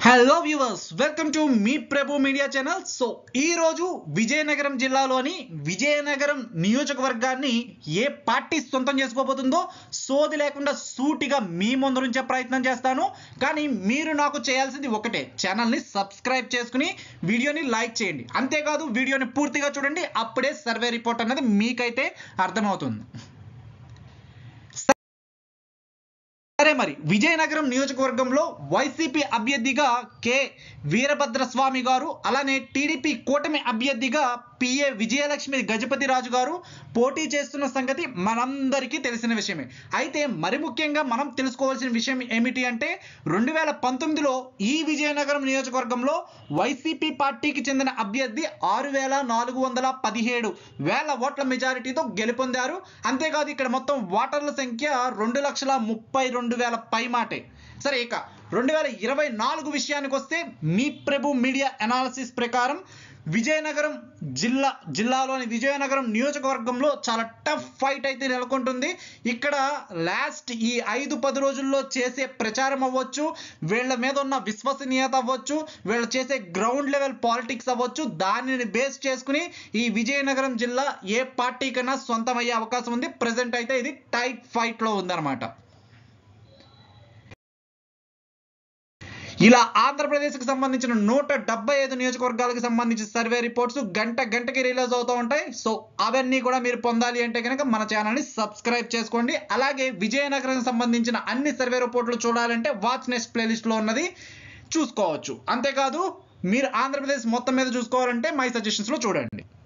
hello viewers welcome to మీ Prabhu media channel so ఈ రోజు విజయనగరం జిల్లాలోని విజయనగరం నియోజకవర్గాన్ని ఏ పార్టీ సొంతం చేసుకోబోతుందో సోది లేకుండా సూటిగా మీ ముందు నుంచే ప్రయత్నం చేస్తాను కానీ మీరు నాకు చేయాల్సింది ఒకటే ఛానల్ని సబ్స్క్రైబ్ చేసుకుని వీడియోని లైక్ చేయండి అంతేకాదు వీడియోని పూర్తిగా చూడండి అప్పుడే సర్వే రిపోర్ట్ అనేది మీకైతే అర్థమవుతుంది సరే మరి విజయనగరం నియోజకవర్గంలో వైసీపీ అభ్యర్థిగా కె వీరభద్రస్వామి గారు అలానే టీడీపీ కూటమి అభ్యర్థిగా పిఏ విజయలక్ష్మి గజపతి రాజు గారు పోటీ చేస్తున్న సంగతి మనందరికీ తెలిసిన విషయమే అయితే మరి ముఖ్యంగా మనం తెలుసుకోవాల్సిన విషయం ఏమిటి అంటే రెండు వేల పంతొమ్మిదిలో ఈ విజయనగరం నియోజకవర్గంలో వైసీపీ పార్టీకి చెందిన అభ్యర్థి ఆరు వేల నాలుగు వందల పదిహేడు వేల ఓట్ల మెజారిటీతో గెలుపొందారు అంతేకాదు ఇక్కడ మొత్తం ఓటర్ల సంఖ్య రెండు లక్షల ముప్పై రెండు వేల పై మాటే సరే ఇక రెండు వేల ఇరవై నాలుగు విషయానికి వస్తే మీ ప్రభు మీడియా అనాలిసిస్ ప్రకారం విజయనగరం జిల్లా జిల్లాలోని విజయనగరం నియోజకవర్గంలో చాలా టఫ్ ఫైట్ అయితే నెలకొంటుంది ఇక్కడ లాస్ట్ ఈ ఐదు పది రోజుల్లో చేసే ప్రచారం అవ్వచ్చు వీళ్ళ మీద ఉన్న విశ్వసనీయత అవ్వచ్చు వీళ్ళు చేసే గ్రౌండ్ లెవెల్ పాలిటిక్స్ అవ్వచ్చు దానిని బేస్ చేసుకుని ఈ విజయనగరం జిల్లా ఏ పార్టీకైనా సొంతం అయ్యే అవకాశం ఉంది ప్రజెంట్ అయితే ఇది టైట్ ఫైట్లో ఉందన్నమాట ఇలా ఆంధ్రప్రదేశ్కి సంబంధించిన నూట డెబ్బై ఐదు నియోజకవర్గాలకు సంబంధించిన సర్వే రిపోర్ట్స్ గంట గంటకి రిలీజ్ అవుతూ ఉంటాయి సో అవన్నీ కూడా మీరు పొందాలి అంటే కనుక మన ఛానల్ని సబ్స్క్రైబ్ చేసుకోండి అలాగే విజయనగరం సంబంధించిన అన్ని సర్వే రిపోర్ట్లు చూడాలంటే వాచ్ నెక్స్ట్ ప్లేలిస్ట్లో ఉన్నది చూసుకోవచ్చు అంతేకాదు మీరు ఆంధ్రప్రదేశ్ మొత్తం మీద చూసుకోవాలంటే మై సజెషన్స్లో చూడండి